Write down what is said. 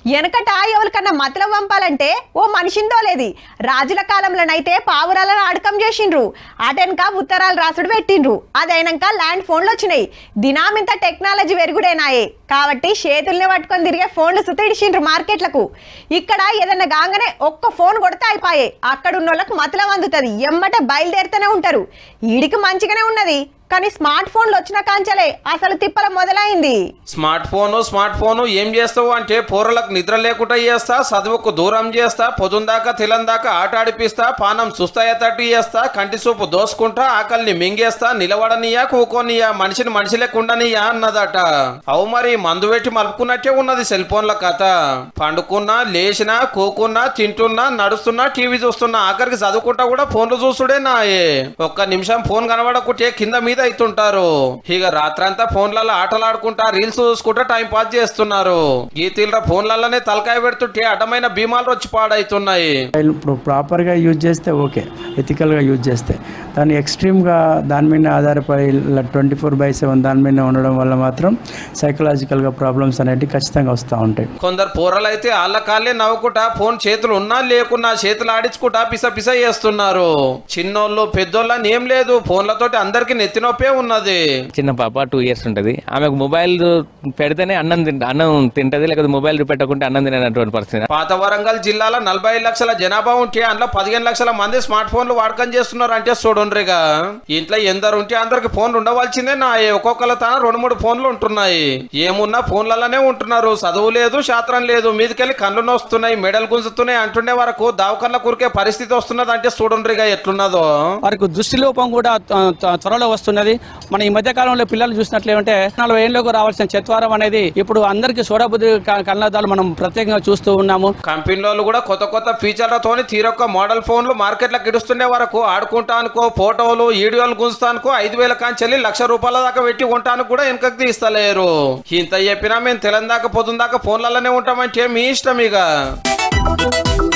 వెనకట ఎవరికన్నా మతలం పంపాలంటే ఓ మనిషిందో లేది రాజుల కాలంలోనైతే పావురాలను అడకం చేసిండ్రు అటెనక ఉత్తరాలు రాసుడు పెట్టిండ్రు అదైనాక ల్యాండ్ ఫోన్లు వచ్చినాయి దినామింత టెక్నాలజీ పెరుగుడేనాయే కాబట్టి చేతుల్ని పట్టుకొని తిరిగే ఫోన్లు సుతిడిచిండ్రు మార్కెట్లకు ఇక్కడ ఏదన్నా గాంగనే ఒక్క ఫోన్ కొడితే అయిపోయే అక్కడ ఉన్న వాళ్ళకి మతలం అందుతుంది ఎమ్మట బయలుదేరుతూనే ఉంటారు ఈడికి మంచిగానే ఉన్నది కానీ స్మార్ట్ ఫోన్లు వచ్చిన కాంచలే అసలు తిప్పల మొదలైంది స్మార్ట్ ఫోను స్మార్ట్ ఫోను ఏం చేస్తావు అంటే పోరలకు నిద్ర లేకుండా చేస్తా చదువుకు దూరం చేస్తా పొద్దుందాకా తిలందాకా ఆట ఆడిపిస్తా పానం సుస్తాయతట్టు చేస్తా కంటి చూపు దోసుకుంటా ఆకలిని మింగేస్తా నిలబడనియా కూకోనియా మనిషిని మనిషి లేకుండానియా అన్నదట అవు మరి మందు పెట్టి మలుపుకున్నట్టే ఉన్నది సెల్ ఫోన్ల కథ పండుకున్నా లేచినా కూకున్నా తింటున్నా నడుస్తున్నా టీవీ చూస్తున్నా ఆఖరికి చదువుకుంటా కూడా ఫోన్లు చూసుడే నాయే ఒక్క నిమిషం ఫోన్ కనబడకుంటే కింద మీద అవుతుంటారు ఇక రాత్రంతా ఫోన్లలో ఆటలు ఆడుకుంటా రీల్స్ చూసుకుంటా టైం పాస్ చేస్తున్నారు గీతీల ఫోన్లలోనే తలకాయ పెడుతుంటే అడ్డమైన భీమాలు వచ్చి పాడైతున్నాయి మొబైల్ ఇప్పుడు ప్రాపర్గా యూజ్ చేస్తే ఓకే ఎథికల్గా యూజ్ చేస్తే దాన్ని ఎక్స్ట్రీమ్గా దాని మీద ఆధారపడి ట్వంటీ ఫోర్ బై సెవెన్ దాని మీద ఉండడం వల్ల మాత్రం సైకలాజికల్గా ప్రాబ్లమ్స్ అనేవి ఖచ్చితంగా వస్తూ ఉంటాయి కొందరు పోరలైతే ఆళ్ళ కాళ్ళే నవ్వుకుంటా ఫోన్ చేతులు ఉన్నా లేకున్నా చేతులు ఆడించుకుంటా పిస పిస చేస్తున్నారు చిన్నోళ్ళు పెద్దోళ్ళు అని ఏం లేదు ఫోన్లతోటి అందరికి నెత్తినొప్పే ఉన్నది చిన్న పాప టూ ఇయర్స్ ఉంటుంది ఆమెకు మొబైల్ పెడితేనే అన్నం తింట అన్నం తింటది లేకపోతే మొబైల్ పెట్టకుంటే అన్నం తినటువంటి పరిస్థితి పాత వరంగల్ జిల్లాలో నలభై ఐదు లక్షల జనాభా ఉంటే అందులో పదిహేను లక్షల మంది స్మార్ట్ ఫోన్లు వాడకం చేస్తున్నారు అంటే చూడండిగా ఇంట్లో ఎందరు ఉంటే అందరికి ఫోన్లు ఉండవలసిందే నా ఒక్కొక్కల తన రెండు మూడు ఫోన్లు ఉంటున్నాయి ఏమున్నా ఫోన్లలోనే ఉంటున్నారు చదువు లేదు శాస్త్రం లేదు మీదకెళ్ళి కళ్ళు నొస్తున్నాయి మెడలు గుంజుతున్నాయి అంటుండే వరకు దావకర్ల కురికే పరిస్థితి వస్తున్నది అంటే చూడండిగా ఎట్లున్నదో వారికి దృష్టి లోపం కూడా త- త- త్వరలో వస్తున్నది మన ఈ మధ్య కాలంలో పిల్లలు చూసినట్లేమంటే నలభై ఏళ్ళకు రావాల్సిన చత్వారం అనేది ఇప్పుడు అందరికీ సోడాబుద్ధి క- కళ్ళద్దాలు మనం ప్రత్యేకంగా చూస్తూ ఉన్నాము కంపెనీలో కూడా కొత్త కొత్త ఫీచర్లతోని తీరొక్క మోడల్ ఫోన్లు మార్కెట్లోకి ఇడుస్తుండే వరకు ఆడుకుంటానుకో ఫోటోలు వీడియోలు గుంజుతానుకో ఐదు వేల కాంచెల్లి లక్ష రూపాయల దాకా పెట్టి ఉంటాను కూడా వెనకకి తీస్తలేరు ఇంత చెప్పినా మేము తెలందాక పొద్దుందాకా ఫోన్లలోనే ఉంటామంటే మీ ఇష్టం ఇక